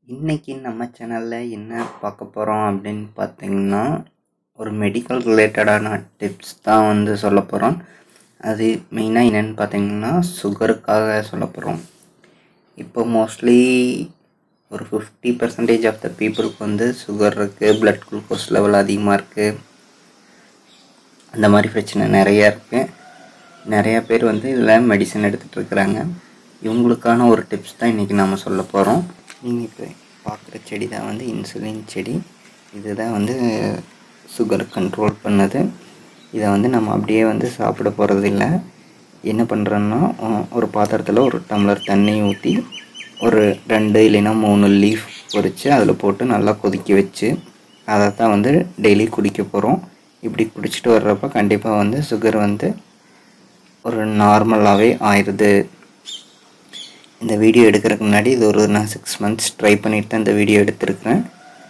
இன்னைக்கு நம்ம சேனலில் என்ன பார்க்க போகிறோம் அப்படின்னு பார்த்தீங்கன்னா ஒரு மெடிக்கல் ரிலேட்டடான டிப்ஸ் தான் வந்து சொல்ல போகிறோம் அது மெயினாக என்னென்னு பார்த்தீங்கன்னா சுகருக்காக சொல்ல போகிறோம் இப்போ மோஸ்ட்லி ஒரு ஃபிஃப்டி பர்சன்டேஜ் ஆஃப் த பீப்புளுக்கு வந்து சுகர் இருக்குது ப்ளட் குளுக்கோஸ் லெவல் அதிகமாக இருக்குது அந்த மாதிரி பிரச்சனை நிறையா இருக்குது நிறையா பேர் வந்து இதில் மெடிசன் எடுத்துகிட்டு இருக்கிறாங்க இவங்களுக்கான ஒரு டிப்ஸ் தான் இன்றைக்கி நாம் சொல்ல போகிறோம் நீங்கள் இப்போ பார்க்குற செடி தான் வந்து இன்சுலின் செடி இதுதான் வந்து சுகர் கண்ட்ரோல் பண்ணுது இதை வந்து நம்ம அப்படியே வந்து சாப்பிட போகிறது இல்லை என்ன பண்ணுறோன்னா ஒரு பாத்திரத்தில் ஒரு டம்ளர் தண்ணி ஊற்றி ஒரு ரெண்டு இல்லைன்னா மூணு லீஃப் பொரித்து அதில் போட்டு நல்லா கொதிக்க வச்சு அதை தான் வந்து டெய்லி குடிக்க போகிறோம் இப்படி குடிச்சிட்டு வர்றப்ப கண்டிப்பாக வந்து சுகர் வந்து ஒரு நார்மலாகவே ஆயிடுது இந்த வீடியோ எடுக்கிறதுக்கு முன்னாடி இது ஒரு நான் சிக்ஸ் மந்த்ஸ் ட்ரை பண்ணிட்டு தான் இந்த வீடியோ எடுத்திருக்கிறேன்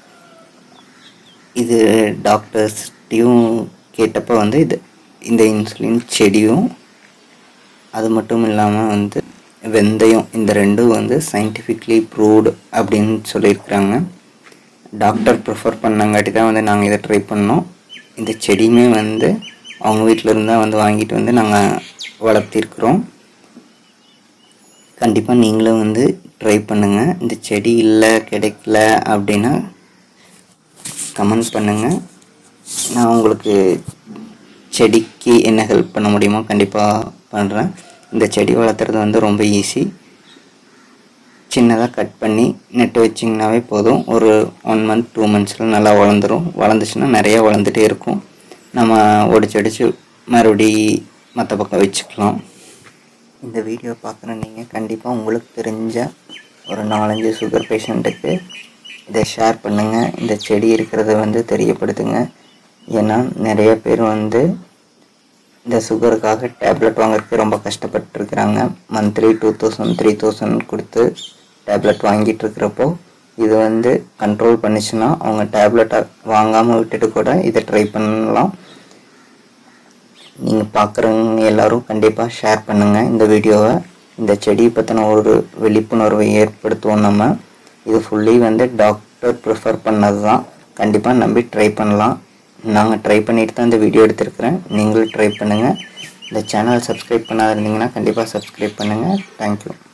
இது டாக்டர்ஸ்டையும் கேட்டப்போ வந்து இது இந்த இன்சுலின் செடியும் அது மட்டும் இல்லாமல் வந்து வெந்தயம் இந்த ரெண்டும் வந்து சயின்டிஃபிக்லி ப்ரூவ்டு அப்படின்னு சொல்லியிருக்கிறாங்க டாக்டர் ப்ரிஃபர் பண்ணங்காட்டி தான் வந்து நாங்கள் இதை ட்ரை பண்ணோம் இந்த செடியுமே வந்து அவங்க வீட்டில் இருந்தால் வந்து வாங்கிட்டு வந்து நாங்கள் வளர்த்திருக்கிறோம் கண்டிப்பாக நீங்களும் வந்து ட்ரை பண்ணுங்கள் இந்த செடி இல்லை கிடைக்கல அப்படின்னா கமெண்ட் பண்ணுங்கள் நான் உங்களுக்கு செடிக்கு என்ன ஹெல்ப் பண்ண முடியுமோ கண்டிப்பாக பண்ணுறேன் இந்த செடி வளர்த்துறது வந்து ரொம்ப ஈஸி சின்னதாக கட் பண்ணி நெட்டு வச்சிங்கனாவே போதும் ஒரு ஒன் மந்த் டூ மந்த்ஸில் நல்லா வளர்ந்துடும் வளர்ந்துச்சுன்னா நிறைய வளர்ந்துட்டே இருக்கும் நம்ம ஒடிச்சு ஒடிச்சு மறுபடி மற்ற பக்கம் வச்சுக்கலாம் இந்த வீடியோ பார்க்குற நீங்கள் கண்டிப்பாக உங்களுக்கு தெரிஞ்ச ஒரு நாலஞ்சு சுகர் பேஷண்ட்டுக்கு இதை ஷேர் பண்ணுங்கள் இந்த செடி இருக்கிறத வந்து தெரியப்படுத்துங்க ஏன்னா நிறைய பேர் வந்து இந்த சுகருக்காக டேப்லெட் வாங்குறதுக்கு ரொம்ப கஷ்டப்பட்டுருக்குறாங்க monthly two thousand three thousand கொடுத்து டேப்லெட் வாங்கிட்டு இருக்கிறப்போ இது வந்து கண்ட்ரோல் பண்ணிச்சுன்னா அவங்க டேப்லெட்டை வாங்காமல் விட்டுட்டு கூட இதை ட்ரை பண்ணலாம் நீங்கள் பார்க்குறவங்க எல்லாரும் கண்டிப்பாக ஷேர் பண்ணுங்கள் இந்த வீடியோவை இந்த செடியை பற்றின ஒரு விழிப்புணர்வை ஏற்படுத்துவோம் நம்ம இது ஃபுல்லி வந்து டாக்டர் ப்ரிஃபர் பண்ணது தான் கண்டிப்பாக நம்பி ட்ரை பண்ணலாம் நாங்கள் ட்ரை பண்ணிட்டு தான் இந்த வீடியோ எடுத்திருக்கிறேன் நீங்களும் ட்ரை பண்ணுங்கள் இந்த சேனல் சப்ஸ்கிரைப் பண்ணாத இருந்தீங்கன்னா கண்டிப்பாக சப்ஸ்கிரைப் பண்ணுங்கள் தேங்க்யூ